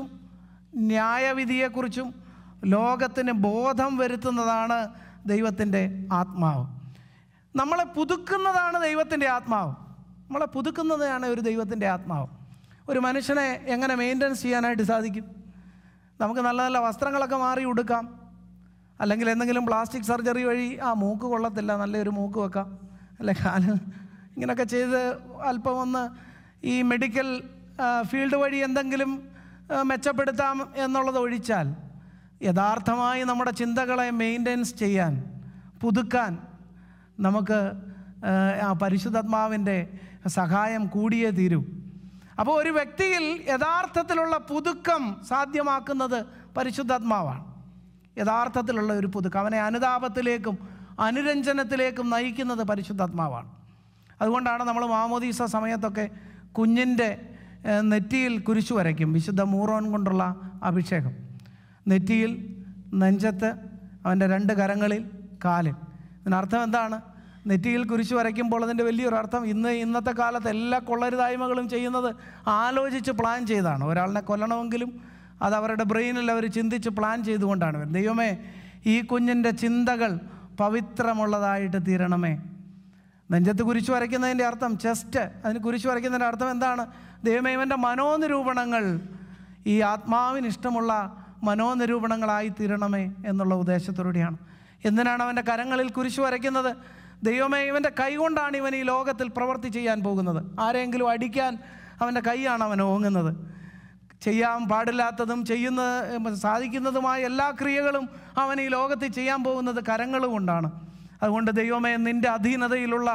ന്യായവിധിയെക്കുറിച്ചും ലോകത്തിന് ബോധം വരുത്തുന്നതാണ് ദൈവത്തിൻ്റെ ആത്മാവ് നമ്മളെ പുതുക്കുന്നതാണ് ദൈവത്തിൻ്റെ ആത്മാവ് നമ്മളെ പുതുക്കുന്നതാണ് ഒരു ദൈവത്തിൻ്റെ ആത്മാവ് ഒരു മനുഷ്യനെ എങ്ങനെ മെയിൻ്റനൻസ് ചെയ്യാനായിട്ട് സാധിക്കും നമുക്ക് നല്ല നല്ല വസ്ത്രങ്ങളൊക്കെ മാറി ഉടുക്കാം അല്ലെങ്കിൽ എന്തെങ്കിലും പ്ലാസ്റ്റിക് സർജറി വഴി ആ മൂക്ക് കൊള്ളത്തില്ല നല്ലൊരു മൂക്ക് വെക്കാം അല്ലെ കാല് ഇങ്ങനെയൊക്കെ ചെയ്ത് അല്പം ഒന്ന് ഈ മെഡിക്കൽ ഫീൽഡ് വഴി എന്തെങ്കിലും ആ, മെച്ചപ്പെടുത്താം എന്നുള്ളത് ഒഴിച്ചാൽ യഥാർത്ഥമായി നമ്മുടെ ചിന്തകളെ മെയിൻ്റെനൻസ് ചെയ്യാൻ പുതുക്കാൻ നമുക്ക് ആ, ആ പരിശുദ്ധാത്മാവിൻ്റെ സഹായം കൂടിയേ തീരൂ അപ്പോൾ ഒരു വ്യക്തിയിൽ യഥാർത്ഥത്തിലുള്ള പുതുക്കം സാധ്യമാക്കുന്നത് പരിശുദ്ധാത്മാവാണ് യഥാർത്ഥത്തിലുള്ള ഒരു പുതുക്കം അവനെ അനുതാപത്തിലേക്കും അനുരഞ്ജനത്തിലേക്കും നയിക്കുന്നത് പരിശുദ്ധാത്മാവാണ് അതുകൊണ്ടാണ് നമ്മൾ മാമോദീസ സമയത്തൊക്കെ കുഞ്ഞിൻ്റെ ഏഹ്, നെറ്റിയിൽ കുരിശു വരയ്ക്കും വിശുദ്ധ മൂറോൻ കൊണ്ടുള്ള അഭിഷേകം നെറ്റിയിൽ നെഞ്ചത്ത് അവൻ്റെ രണ്ട് കരങ്ങളിൽ കാലിൽ ഇതിനർത്ഥം എന്താണ് നെറ്റിയിൽ കുരിശു വരയ്ക്കുമ്പോൾ അതിൻ്റെ വലിയൊരു അർത്ഥം ഇന്ന് ഇന്നത്തെ കാലത്ത് എല്ലാ കൊള്ളരുതായ്മകളും ചെയ്യുന്നത് ആലോചിച്ച് പ്ലാൻ ചെയ്താണ് ഒരാളിനെ കൊല്ലണമെങ്കിലും അത് അവരുടെ ബ്രെയിനിൽ അവർ ചിന്തിച്ച് പ്ലാൻ ചെയ്തുകൊണ്ടാണ് വരുന്നത് ദൈവമേ ഈ കുഞ്ഞിൻ്റെ ചിന്തകൾ പവിത്രമുള്ളതായിട്ട് തീരണമേ നെഞ്ചത്ത് കുരിശു വരയ്ക്കുന്നതിൻ്റെ അർത്ഥം ചെസ്റ്റ് അതിന് കുരിശു വരയ്ക്കുന്നതിൻ്റെ അർത്ഥം എന്താണ് ദൈവമേ ഇവൻ്റെ മനോനിരൂപണങ്ങൾ ഈ ആത്മാവിന് ഇഷ്ടമുള്ള മനോനിരൂപണങ്ങളായി തീരണമേ എന്നുള്ള ഉദ്ദേശത്തോടെയാണ് എന്തിനാണ് അവൻ്റെ കരങ്ങളിൽ കുരിശു വരയ്ക്കുന്നത് ദൈവമേ ഇവൻ്റെ കൈ കൊണ്ടാണ് ഇവൻ ഈ ലോകത്തിൽ പ്രവൃത്തി ചെയ്യാൻ പോകുന്നത് ആരെങ്കിലും അടിക്കാൻ അവൻ്റെ കൈയാണ് അവൻ ഓങ്ങുന്നത് ചെയ്യാൻ പാടില്ലാത്തതും ചെയ്യുന്ന സാധിക്കുന്നതുമായ എല്ലാ ക്രിയകളും അവൻ ഈ ലോകത്തിൽ ചെയ്യാൻ പോകുന്നത് കരങ്ങൾ കൊണ്ടാണ് അതുകൊണ്ട് ദൈവമേ നിൻ്റെ അധീനതയിലുള്ള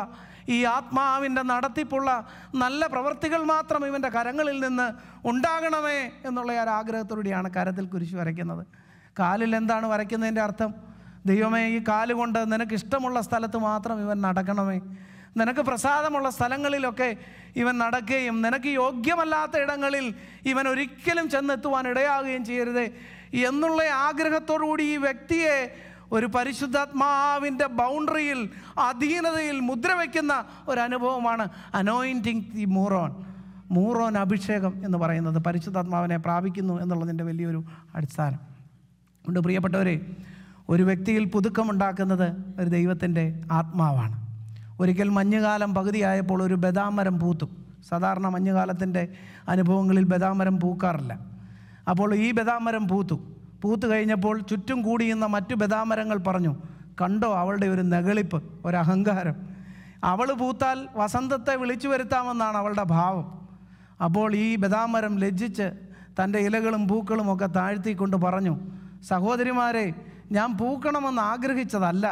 ഈ ആത്മാവിൻ്റെ നടത്തിപ്പുള്ള നല്ല പ്രവൃത്തികൾ മാത്രം ഇവൻ്റെ കരങ്ങളിൽ നിന്ന് ഉണ്ടാകണമേ എന്നുള്ള ആ ഒരു ആഗ്രഹത്തോടെയാണ് കരത്തിൽ കുരിശ് വരയ്ക്കുന്നത് കാലിൽ എന്താണ് വരയ്ക്കുന്നതിൻ്റെ അർത്ഥം ദൈവമേ ഈ കാലുകൊണ്ട് നിനക്ക് ഇഷ്ടമുള്ള സ്ഥലത്ത് മാത്രം ഇവൻ നടക്കണമേ നിനക്ക് പ്രസാദമുള്ള സ്ഥലങ്ങളിലൊക്കെ ഇവൻ നടക്കുകയും നിനക്ക് യോഗ്യമല്ലാത്ത ഇടങ്ങളിൽ ഇവൻ ഒരിക്കലും ചെന്നെത്തുവാൻ ഇടയാകുകയും ചെയ്യരുതേ എന്നുള്ള ആഗ്രഹത്തോടുകൂടി ഈ വ്യക്തിയെ ഒരു പരിശുദ്ധാത്മാവിൻ്റെ ബൗണ്ടറിയിൽ അധീനതയിൽ മുദ്ര വയ്ക്കുന്ന ഒരു അനുഭവമാണ് അനോയിൻറ്റിങ് ദി മൂറോൺ മൂറോൻ അഭിഷേകം എന്ന് പറയുന്നത് പരിശുദ്ധാത്മാവിനെ പ്രാപിക്കുന്നു എന്നുള്ളതിൻ്റെ വലിയൊരു അടിസ്ഥാനം അതുകൊണ്ട് പ്രിയപ്പെട്ടവരെ ഒരു വ്യക്തിയിൽ പുതുക്കമുണ്ടാക്കുന്നത് ഒരു ദൈവത്തിൻ്റെ ആത്മാവാണ് ഒരിക്കൽ മഞ്ഞുകാലം പകുതിയായപ്പോൾ ഒരു ബദാമരം പൂത്തു സാധാരണ മഞ്ഞുകാലത്തിൻ്റെ അനുഭവങ്ങളിൽ ബദാമരം പൂക്കാറില്ല അപ്പോൾ ഈ ബദാമരം പൂത്തു പൂത്തു കഴിഞ്ഞപ്പോൾ ചുറ്റും കൂടിയുന്ന മറ്റു ബദാമരങ്ങൾ പറഞ്ഞു കണ്ടോ അവളുടെ ഒരു നെകളിപ്പ് ഒരു അഹങ്കാരം അവൾ പൂത്താൽ വസന്തത്തെ വിളിച്ചു വരുത്താമെന്നാണ് അവളുടെ ഭാവം അപ്പോൾ ഈ ബദാമരം ലജ്ജിച്ച് തൻ്റെ ഇലകളും പൂക്കളും ഒക്കെ താഴ്ത്തിക്കൊണ്ട് പറഞ്ഞു സഹോദരിമാരെ ഞാൻ പൂക്കണമെന്ന് ആഗ്രഹിച്ചതല്ല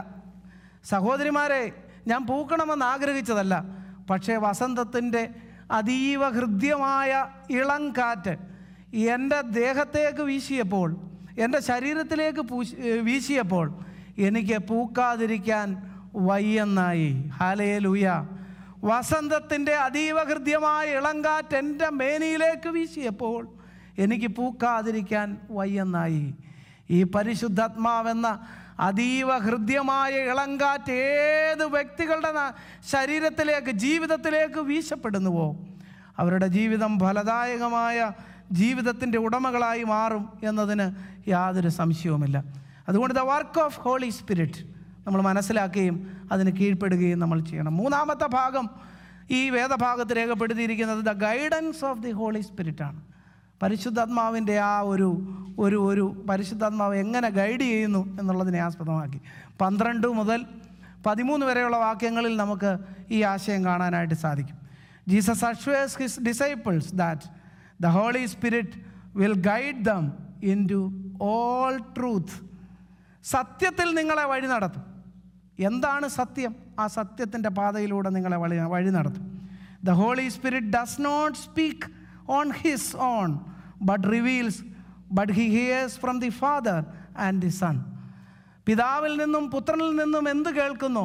സഹോദരിമാരെ ഞാൻ പൂക്കണമെന്ന് ആഗ്രഹിച്ചതല്ല പക്ഷേ വസന്തത്തിൻ്റെ അതീവ ഹൃദ്യമായ ഇളം കാറ്റ് എൻ്റെ ദേഹത്തേക്ക് വീശിയപ്പോൾ എൻ്റെ ശരീരത്തിലേക്ക് പൂശി വീശിയപ്പോൾ എനിക്ക് പൂക്കാതിരിക്കാൻ വയ്യെന്നായി ഹാലയെ ലൂയ വസന്തത്തിൻ്റെ അതീവ ഹൃദ്യമായ ഇളങ്കാറ്റ് എൻ്റെ മേനിയിലേക്ക് വീശിയപ്പോൾ എനിക്ക് പൂക്കാതിരിക്കാൻ വയ്യെന്നായി ഈ പരിശുദ്ധാത്മാവെന്ന അതീവ ഹൃദ്യമായ ഇളങ്കാറ്റ് ഏത് വ്യക്തികളുടെ ന- ശരീരത്തിലേക്ക് ജീവിതത്തിലേക്ക് വീശപ്പെടുന്നുവോ അവരുടെ ജീവിതം ഫലദായകമായ ജീവിതത്തിൻ്റെ ഉടമകളായി മാറും എന്നതിന് യാതൊരു സംശയവുമില്ല അതുകൊണ്ട് the work of holy spirit നമ്മൾ മനസ്സിലാക്കുകയും അതിന് കീഴ്പ്പെടുകയും നമ്മൾ ചെയ്യണം മൂന്നാമത്തെ ഭാഗം ഈ വേദഭാഗത്ത് രേഖപ്പെടുത്തിയിരിക്കുന്നത് the guidance of the holy സ്പിരിറ്റാണ് പരിശുദ്ധാത്മാവിൻ്റെ ആ ഒരു ഒരു ഒരു പരിശുദ്ധാത്മാവ് എങ്ങനെ ഗൈഡ് ചെയ്യുന്നു എന്നുള്ളതിനെ ആസ്പദമാക്കി പന്ത്രണ്ട് മുതൽ പതിമൂന്ന് വരെയുള്ള വാക്യങ്ങളിൽ നമുക്ക് ഈ ആശയം കാണാനായിട്ട് സാധിക്കും Jesus assures his disciples that the holy spirit will guide them into all truth സത്യത്തിൽ നിങ്ങളെ വഴി നടത്തും എന്താണ് സത്യം ആ സത്യത്തിൻ്റെ പാതയിലൂടെ നിങ്ങളെ വഴി വഴി നടത്തും the holy spirit does not speak on his own but reveals but he hears from the father and the son പിതാവിൽ നിന്നും പുത്രനിൽ നിന്നും എന്ത് കേൾക്കുന്നോ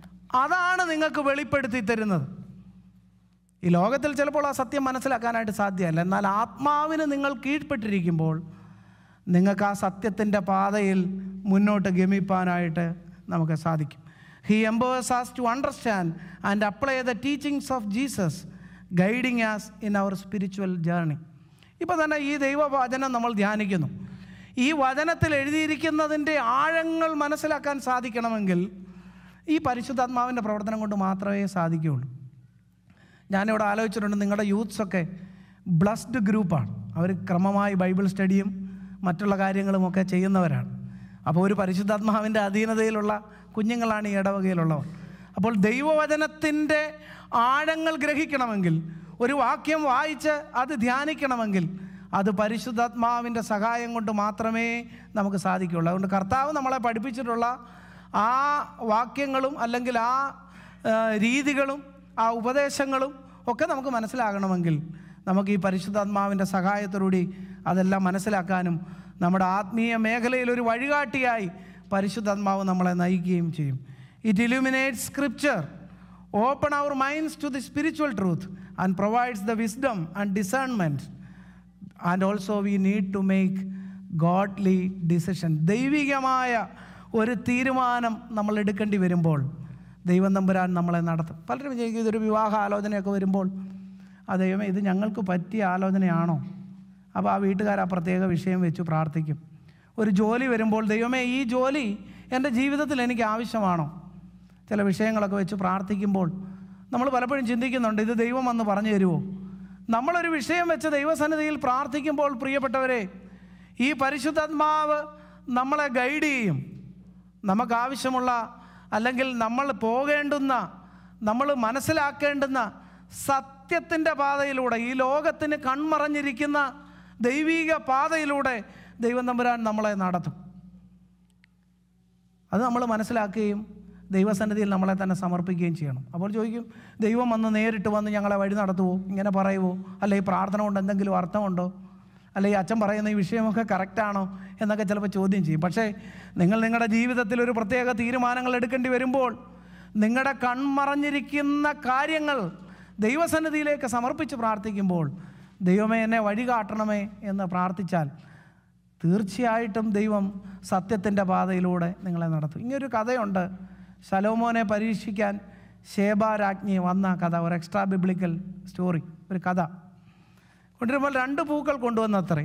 അതാണ് നിങ്ങൾക്ക് വെളിപ്പെടുത്തി തരുന്നത് ഈ ലോകത്തിൽ ചിലപ്പോൾ ആ സത്യം മനസ്സിലാക്കാനായിട്ട് സാധ്യമല്ല എന്നാൽ ആത്മാവിന് നിങ്ങൾ കീഴ്പ്പെട്ടിരിക്കുമ്പോൾ നിങ്ങൾക്ക് ആ സത്യത്തിൻ്റെ പാതയിൽ മുന്നോട്ട് ഗമിപ്പാനായിട്ട് നമുക്ക് സാധിക്കും he empowers us to understand and apply the teachings of Jesus guiding us in our spiritual journey ഇപ്പോൾ തന്നെ ഈ ദൈവവചനം നമ്മൾ ധ്യാനിക്കുന്നു ഈ വചനത്തിൽ എഴുതിയിരിക്കുന്നതിൻ്റെ ആഴങ്ങൾ മനസ്സിലാക്കാൻ സാധിക്കണമെങ്കിൽ ഈ പരിശുദ്ധാത്മാവിൻ്റെ പ്രവർത്തനം കൊണ്ട് മാത്രമേ സാധിക്കുകയുള്ളൂ ഞാനിവിടെ ആലോചിച്ചിട്ടുണ്ട് നിങ്ങളുടെ യൂത്ത്സൊക്കെ ബ്ലസ്ഡ് ഗ്രൂപ്പാണ് അവർ ക്രമമായി ബൈബിൾ സ്റ്റഡിയും മറ്റുള്ള കാര്യങ്ങളുമൊക്കെ ചെയ്യുന്നവരാണ് അപ്പോൾ ഒരു പരിശുദ്ധാത്മാവിൻ്റെ അധീനതയിലുള്ള കുഞ്ഞുങ്ങളാണ് ഈ ഇടവകയിലുള്ളവർ അപ്പോൾ ദൈവവചനത്തിൻ്റെ ആഴങ്ങൾ ഗ്രഹിക്കണമെങ്കിൽ ഒരു വാക്യം വായിച്ച് അത് ധ്യാനിക്കണമെങ്കിൽ അത് പരിശുദ്ധാത്മാവിൻ്റെ സഹായം കൊണ്ട് മാത്രമേ നമുക്ക് സാധിക്കുകയുള്ളൂ അതുകൊണ്ട് കർത്താവ് നമ്മളെ പഠിപ്പിച്ചിട്ടുള്ള ആ വാക്യങ്ങളും അല്ലെങ്കിൽ ആ ആ, രീതികളും ആ ഉപദേശങ്ങളും ഒക്കെ നമുക്ക് മനസ്സിലാകണമെങ്കിൽ നമുക്ക് ഈ പരിശുദ്ധാത്മാവിൻ്റെ സഹായത്തോടുകൂടി അതെല്ലാം മനസ്സിലാക്കാനും നമ്മുടെ ആത്മീയ മേഖലയിൽ ഒരു വഴികാട്ടിയായി പരിശുദ്ധാത്മാവ് നമ്മളെ നയിക്കുകയും ചെയ്യും it illuminate scripture open our minds to the spiritual truth and provides the wisdom and discernment and also we need to make godly decision ദൈവികമായ ഒരു തീരുമാനം നമ്മൾ എടുക്കേണ്ടി വരുമ്പോൾ ദൈവം തമ്പുരാൻ നമ്മളെ നടത്തും പലരും വിചാരിക്കും ഇതൊരു വിവാഹ ആലോചനയൊക്കെ വരുമ്പോൾ ആ ദൈവമേ ഇത് ഞങ്ങൾക്ക് പറ്റിയ ആലോചനയാണോ അപ്പോൾ ആ വീട്ടുകാർ ആ പ്രത്യേക വിഷയം വെച്ച് പ്രാർത്ഥിക്കും ഒരു ജോലി വരുമ്പോൾ ദൈവമേ ഈ ജോലി എൻ്റെ ജീവിതത്തിൽ എനിക്ക് ആവശ്യമാണോ ചില വിഷയങ്ങളൊക്കെ വെച്ച് പ്രാർത്ഥിക്കുമ്പോൾ നമ്മൾ പലപ്പോഴും ചിന്തിക്കുന്നുണ്ട് ഇത് ദൈവം വന്ന് പറഞ്ഞു തരുമോ നമ്മളൊരു വിഷയം വെച്ച് ദൈവസന്നിധിയിൽ പ്രാർത്ഥിക്കുമ്പോൾ പ്രിയപ്പെട്ടവരെ ഈ പരിശുദ്ധാത്മാവ് നമ്മളെ ഗൈഡ് ചെയ്യും നമുക്കാവശ്യമുള്ള അല്ലെങ്കിൽ നമ്മൾ പോകേണ്ടുന്ന നമ്മൾ മനസ്സിലാക്കേണ്ടുന്ന സത്യത്തിൻ്റെ പാതയിലൂടെ ഈ ലോകത്തിന് കൺമറഞ്ഞിരിക്കുന്ന ദൈവീക പാതയിലൂടെ ദൈവം തമ്പുരാൻ നമ്മളെ നടത്തും അത് നമ്മൾ മനസ്സിലാക്കുകയും ദൈവസന്നിധിയിൽ നമ്മളെ തന്നെ സമർപ്പിക്കുകയും ചെയ്യണം അപ്പോൾ ചോദിക്കും ദൈവം വന്ന് നേരിട്ട് വന്ന് ഞങ്ങളെ വഴി നടത്തുമോ ഇങ്ങനെ പറയുമോ അല്ലെ ഈ പ്രാർത്ഥന കൊണ്ട് എന്തെങ്കിലും അർത്ഥമുണ്ടോ അല്ലെ ഈ അച്ഛൻ പറയുന്ന ഈ വിഷയമൊക്കെ കറക്റ്റാണോ എന്നൊക്കെ ചിലപ്പോൾ ചോദ്യം ചെയ്യും പക്ഷേ നിങ്ങൾ നിങ്ങളുടെ ജീവിതത്തിൽ ഒരു പ്രത്യേക തീരുമാനങ്ങൾ എടുക്കേണ്ടി വരുമ്പോൾ നിങ്ങളുടെ കൺമറഞ്ഞിരിക്കുന്ന കാര്യങ്ങൾ ദൈവസന്നിധിയിലേക്ക് സമർപ്പിച്ച് പ്രാർത്ഥിക്കുമ്പോൾ ദൈവമേ എന്നെ വഴി കാട്ടണമേ എന്ന് പ്രാർത്ഥിച്ചാൽ തീർച്ചയായിട്ടും ദൈവം സത്യത്തിൻ്റെ പാതയിലൂടെ നിങ്ങളെ നടത്തും ഇങ്ങനൊരു കഥയുണ്ട് ശലോമോനെ പരീക്ഷിക്കാൻ ശേബാരാജ്ഞി വന്ന കഥ ഒരു എക്സ്ട്രാ ബിബ്ലിക്കൽ സ്റ്റോറി ഒരു കഥ കൊണ്ടുവരുമ്പോൾ രണ്ട് പൂക്കൾ കൊണ്ടുവന്നത്രേ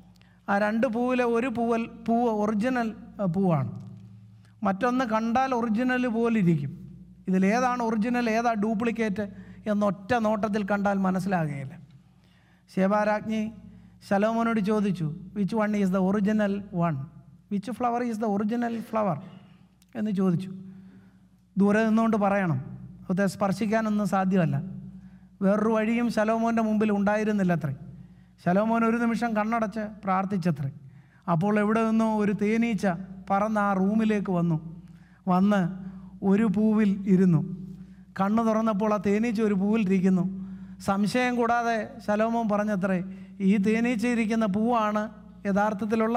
ആ രണ്ട് പൂവിലെ ഒരു പൂവൽ പൂവ് ഒറിജിനൽ അഹ്, പൂവാണ് മറ്റൊന്ന് കണ്ടാൽ ഒറിജിനൽ പോലിരിക്കും ഇതിലേതാണ് ഒറിജിനൽ ഏതാ ഡ്യൂപ്ലിക്കേറ്റ് എന്നൊറ്റ നോട്ടത്തിൽ കണ്ടാൽ മനസ്സിലാകുകയില്ല ശേബാരാജ്ഞി ശലോമോനോട് ചോദിച്ചു which one is the original one which flower is the original flower എന്ന് ചോദിച്ചു ദൂരെ നിന്നുകൊണ്ട് പറയണം അത് സ്പർശിക്കാനൊന്നും സാധ്യമല്ല വേറൊരു വഴിയും ശലോമോൻ്റെ മുമ്പിൽ ഉണ്ടായിരുന്നില്ല അത്രേ ശലോമോൻ ഒരു നിമിഷം കണ്ണടച്ച് പ്രാർത്ഥിച്ചത്രേ അപ്പോൾ എവിടെ നിന്നോ ഒരു തേനീച്ച പറന്ന് ആ റൂമിലേക്ക് വന്നു വന്ന് ഒരു പൂവിൽ ഇരുന്നു കണ്ണ് തുറന്നപ്പോൾ ആ തേനീച്ച ഒരു പൂവിൽ ഇരിക്കുന്നു സംശയം കൂടാതെ ശലോമോൻ പറഞ്ഞത്രേ ഈ തേനീച്ച ഇരിക്കുന്ന പൂവാണ് യഥാർത്ഥത്തിലുള്ള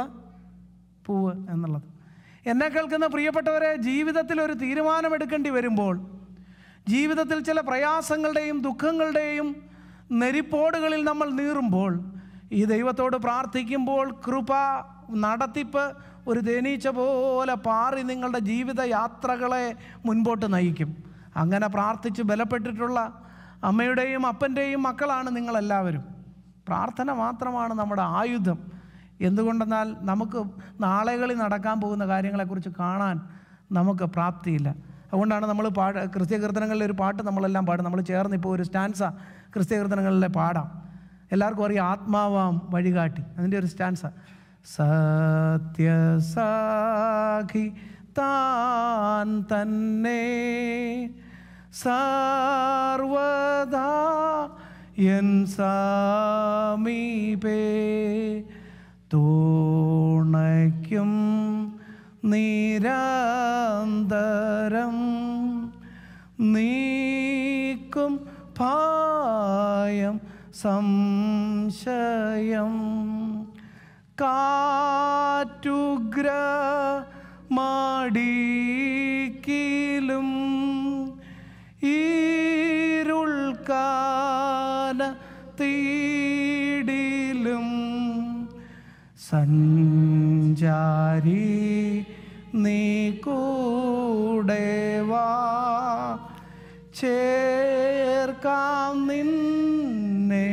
പൂവ് എന്നുള്ളത് എന്നെ കേൾക്കുന്ന പ്രിയപ്പെട്ടവരെ ജീവിതത്തിൽ ഒരു തീരുമാനമെടുക്കേണ്ടി വരുമ്പോൾ ജീവിതത്തിൽ ചില പ്രയാസങ്ങളുടെയും ദുഃഖങ്ങളുടെയും നെരിപ്പോടുകളിൽ നമ്മൾ നീറുമ്പോൾ ഈ ദൈവത്തോട് പ്രാർത്ഥിക്കുമ്പോൾ കൃപ നടത്തിപ്പ് ഒരു തേനീച്ച പോലെ പാറി നിങ്ങളുടെ ജീവിത യാത്രകളെ മുൻപോട്ട് നയിക്കും അങ്ങനെ പ്രാർത്ഥിച്ച് ബലപ്പെട്ടിട്ടുള്ള അമ്മയുടെയും അപ്പൻ്റെയും മക്കളാണ് നിങ്ങളെല്ലാവരും പ്രാർത്ഥന മാത്രമാണ് നമ്മുടെ ആയുധം എന്തുകൊണ്ടെന്നാൽ നമുക്ക് നാളെകളിൽ നടക്കാൻ പോകുന്ന കാര്യങ്ങളെക്കുറിച്ച് കാണാൻ നമുക്ക് പ്രാപ്തിയില്ല അതുകൊണ്ടാണ് നമ്മൾ പാട് ക്രിസ്ത്യ കീർത്തനങ്ങളിലെ ഒരു പാട്ട് നമ്മളെല്ലാം പാടും നമ്മൾ ചേർന്ന് ഇപ്പോൾ ഒരു സ്റ്റാൻസ ക്രിസ്ത്യ കീർത്തനങ്ങളിലെ പാടാം എല്ലാവർക്കും അറിയാം ആത്മാവാം വഴികാട്ടി അതിൻ്റെ ഒരു സ്റ്റാൻസ സത്യസാഖി താൻ തന്നെ സർവദാ എൻ സമീപേ തൂണയ്ക്കും നിരന്തരം നീക്കും ഭായം സംശയം കാറ്റുഗ്ര മാടിക്കിലും ഈരുൾക്കാന തീടിലും സഞ്ചാരി നീ കൂടെ വാ ചേർക്കാം നിന്നെ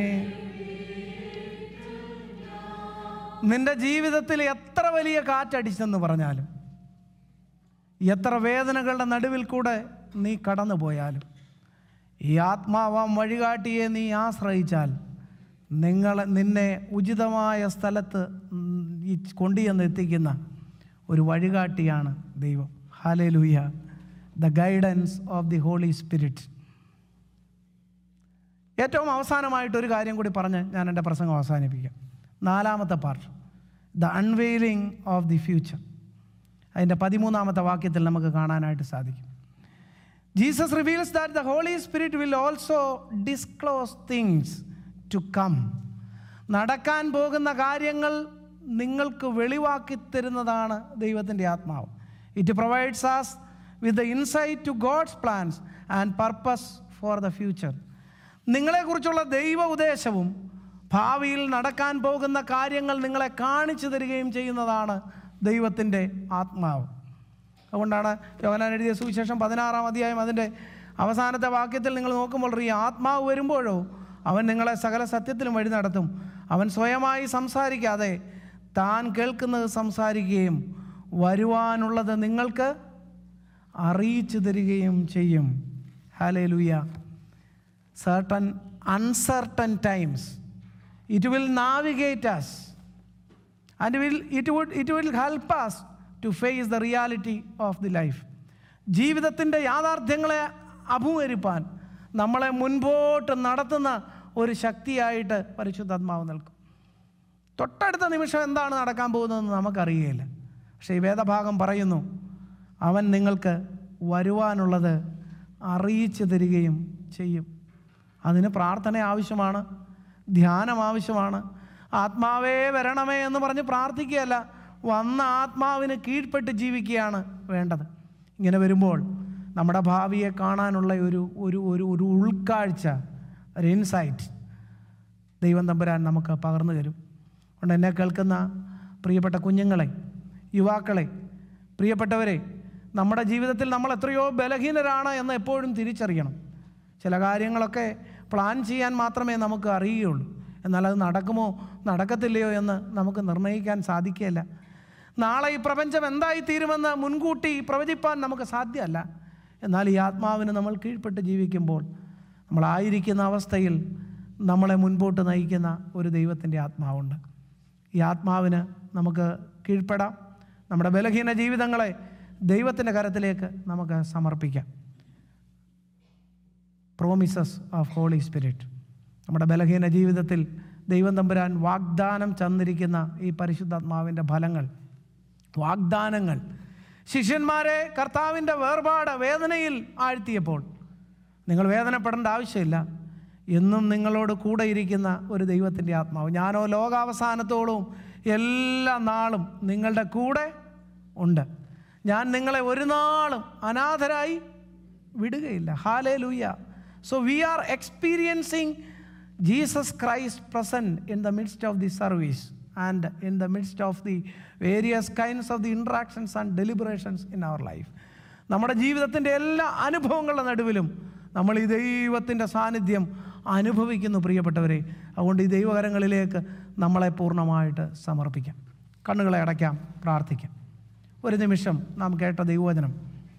നിന്റെ ജീവിതത്തിൽ എത്ര വലിയ കാറ്റടിച്ചെന്ന് പറഞ്ഞാലും എത്ര വേദനകളുടെ നടുവിൽ കൂടെ നീ കടന്നു പോയാലും ഈ ആത്മാവാം വഴികാട്ടിയെ നീ ആശ്രയിച്ചാൽ നിങ്ങൾ നിന്നെ ഉചിതമായ സ്ഥലത്ത് ഉം, ഈ കൊണ്ടുചെന്ന് എത്തിക്കുന്ന ഒരു വഴികാട്ടിയാണ് ദൈവം hallelujah the guidance of the holy spirit ഏറ്റവും അവസാനമായിട്ട് ഒരു കാര്യം കൂടി പറഞ്ഞ് ഞാൻ എൻ്റെ പ്രസംഗം അവസാനിപ്പിക്കാം നാലാമത്തെ part the unveiling of the future അതിൻ്റെ പതിമൂന്നാമത്തെ വാക്യത്തിൽ നമുക്ക് കാണാനായിട്ട് സാധിക്കും Jesus reveals that the holy spirit will also disclose things to come നടക്കാൻ പോകുന്ന കാര്യങ്ങൾ നിങ്ങൾക്ക് വെളിവാക്കി തരുന്നതാണ് ദൈവത്തിൻ്റെ ആത്മാവ് it provides us with the insight to God's plans and purpose for the future നിങ്ങളെക്കുറിച്ചുള്ള ദൈവ ഉദ്ദേശവും ഭാവിയിൽ നടക്കാൻ പോകുന്ന കാര്യങ്ങൾ നിങ്ങളെ കാണിച്ചു തരികയും ചെയ്യുന്നതാണ് ദൈവത്തിൻ്റെ ആത്മാവ് അതുകൊണ്ടാണ് യോഹനാൻ എഴുതിയ സുവിശേഷം പതിനാറാം അധ്യായം അതിൻ്റെ അവസാനത്തെ വാക്യത്തിൽ നിങ്ങൾ നോക്കുമ്പോൾ ഈ ആത്മാവ് വരുമ്പോഴോ അവൻ നിങ്ങളെ സകല സത്യത്തിലും വഴി നടത്തും അവൻ സ്വയമായി സംസാരിക്കാതെ താൻ കേൾക്കുന്നത് സംസാരിക്കുകയും വരുവാനുള്ളത് നിങ്ങൾക്ക് അറിയിച്ചു തരികയും ചെയ്യും ഹാലേ ലൂയ certain uncertain times. It will navigate us and will, it, would, it will help us to face the reality of the life. ജീവിതത്തിൻ്റെ യാഥാർത്ഥ്യങ്ങളെ അഭിമുഖീകരിപ്പാൻ നമ്മളെ മുൻപോട്ട് നടത്തുന്ന ഒരു ശക്തിയായിട്ട് പരിശുദ്ധാത്മാവ് നിൽക്കും തൊട്ടടുത്ത നിമിഷം എന്താണ് നടക്കാൻ പോകുന്നതെന്ന് നമുക്കറിയുകയില്ല പക്ഷേ ഈ വേദഭാഗം പറയുന്നു അവൻ നിങ്ങൾക്ക് വരുവാനുള്ളത് അറിയിച്ചു തരികയും ചെയ്യും അതിന് പ്രാർത്ഥന ആവശ്യമാണ് ധ്യാനം ആവശ്യമാണ് ആത്മാവേ വരണമേ എന്ന് പറഞ്ഞ് പ്രാർത്ഥിക്കുകയല്ല വന്ന ആത്മാവിന് കീഴ്പ്പെട്ട് ജീവിക്കുകയാണ് വേണ്ടത് ഇങ്ങനെ വരുമ്പോൾ നമ്മുടെ ഭാവിയെ കാണാനുള്ള ഒരു ഒരു ഒരു ഒരു ഉൾക്കാഴ്ച ഒരു ഇൻസൈറ്റ് ദൈവം തമ്പുരാൻ നമുക്ക് പകർന്നു തരും അതുകൊണ്ട് എന്നെ കേൾക്കുന്ന പ്രിയപ്പെട്ട കുഞ്ഞുങ്ങളെ യുവാക്കളെ പ്രിയപ്പെട്ടവരെ നമ്മുടെ ജീവിതത്തിൽ നമ്മൾ എത്രയോ ബലഹീനരാണ് എന്ന് എപ്പോഴും തിരിച്ചറിയണം ചില കാര്യങ്ങളൊക്കെ പ്ലാൻ ചെയ്യാൻ മാത്രമേ നമുക്ക് അറിയുകയുള്ളൂ എന്നാൽ അത് നടക്കുമോ നടക്കത്തില്ലയോ എന്ന് നമുക്ക് നിർണ്ണയിക്കാൻ സാധിക്കുകയില്ല നാളെ ഈ പ്രപഞ്ചം എന്തായി തീരുമെന്ന് മുൻകൂട്ടി പ്രവചിപ്പാൻ നമുക്ക് സാധ്യമല്ല എന്നാൽ ഈ ആത്മാവിന് നമ്മൾ കീഴ്പ്പെട്ട് ജീവിക്കുമ്പോൾ നമ്മളായിരിക്കുന്ന അവസ്ഥയിൽ നമ്മളെ മുൻപോട്ട് നയിക്കുന്ന ഒരു ദൈവത്തിൻ്റെ ആത്മാവുണ്ട് ഈ ആത്മാവിന് നമുക്ക് കീഴ്പ്പെടാം നമ്മുടെ ബലഹീന ജീവിതങ്ങളെ ദൈവത്തിൻ്റെ കരത്തിലേക്ക് നമുക്ക് സമർപ്പിക്കാം പ്രോമിസസ് ഓഫ് ഹോളി സ്പിരിറ്റ് നമ്മുടെ ബലഹീന ജീവിതത്തിൽ ദൈവം തമ്പുരാൻ വാഗ്ദാനം ചന്നിരിക്കുന്ന ഈ പരിശുദ്ധാത്മാവിൻ്റെ ഫലങ്ങൾ വാഗ്ദാനങ്ങൾ ശിഷ്യന്മാരെ കർത്താവിൻ്റെ വേർപാട് വേദനയിൽ ആഴ്ത്തിയപ്പോൾ നിങ്ങൾ വേദനപ്പെടേണ്ട ആവശ്യമില്ല എന്നും നിങ്ങളോട് കൂടെ ഇരിക്കുന്ന ഒരു ദൈവത്തിൻ്റെ ആത്മാവ് ഞാനോ ലോകാവസാനത്തോളം എല്ലാ നാളും നിങ്ങളുടെ കൂടെ ഉണ്ട് ഞാൻ നിങ്ങളെ ഒരു നാളും അനാഥരായി വിടുകയില്ല hallelujah so we are experiencing Jesus Christ present in the midst of the service and in the midst of the various kinds of the interactions and deliberations in our life നമ്മുടെ ജീവിതത്തിൻ്റെ എല്ലാ അനുഭവങ്ങളുടെ നടുവിലും നമ്മൾ ഈ ദൈവത്തിൻ്റെ സാന്നിധ്യം അനുഭവിക്കുന്നു പ്രിയപ്പെട്ടവരെ അതുകൊണ്ട് ഈ ദൈവകരങ്ങളിലേക്ക് നമ്മളെ പൂർണ്ണമായിട്ട് സമർപ്പിക്കാം കണ്ണുകളെ അടയ്ക്കാം പ്രാർത്ഥിക്കാം ഒരു നിമിഷം നാം കേട്ട ദൈവവചനം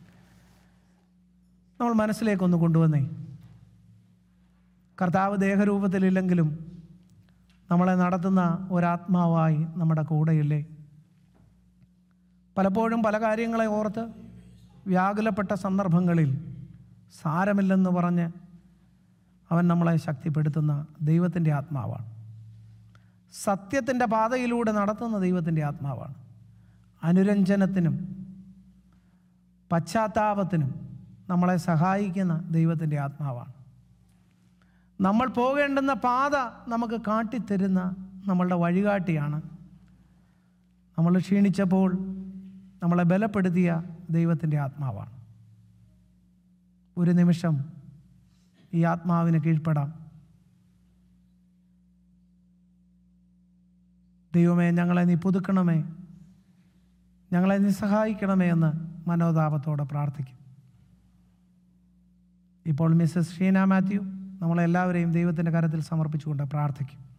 നമ്മൾ മനസ്സിലേക്കൊന്ന് കൊണ്ടുവന്നേ കർത്താവ് ദേഹരൂപത്തിലില്ലെങ്കിലും നമ്മളെ നടത്തുന്ന ഒരാത്മാവായി നമ്മുടെ കൂടെയില്ലേ പലപ്പോഴും പല കാര്യങ്ങളെ ഓർത്ത് വ്യാകുലപ്പെട്ട സന്ദർഭങ്ങളിൽ സാരമില്ലെന്ന് പറഞ്ഞ് അവൻ നമ്മളെ ശക്തിപ്പെടുത്തുന്ന ദൈവത്തിൻ്റെ ആത്മാവാണ് സത്യത്തിൻ്റെ പാതയിലൂടെ നടത്തുന്ന ദൈവത്തിൻ്റെ ആത്മാവാണ് അനുരഞ്ജനത്തിനും പശ്ചാത്താപത്തിനും നമ്മളെ സഹായിക്കുന്ന ദൈവത്തിൻ്റെ ആത്മാവാണ് നമ്മൾ പോകേണ്ടുന്ന പാത നമുക്ക് കാട്ടിത്തരുന്ന നമ്മളുടെ വഴികാട്ടിയാണ് നമ്മൾ ക്ഷീണിച്ചപ്പോൾ നമ്മളെ ബലപ്പെടുത്തിയ ദൈവത്തിൻ്റെ ആത്മാവാണ് ഒരു നിമിഷം ഈ ആത്മാവിന് കീഴ്പ്പെടാം ദൈവമേ ഞങ്ങളെ നീ പുതുക്കണമേ ഞങ്ങളെ നീ സഹായിക്കണമേ എന്ന് മനോതാപത്തോടെ പ്രാർത്ഥിക്കും ഇപ്പോൾ മിസ്സസ് ഷീന മാത്യു നമ്മളെല്ലാവരെയും ദൈവത്തിൻ്റെ കരത്തിൽ സമർപ്പിച്ചുകൊണ്ട് പ്രാർത്ഥിക്കും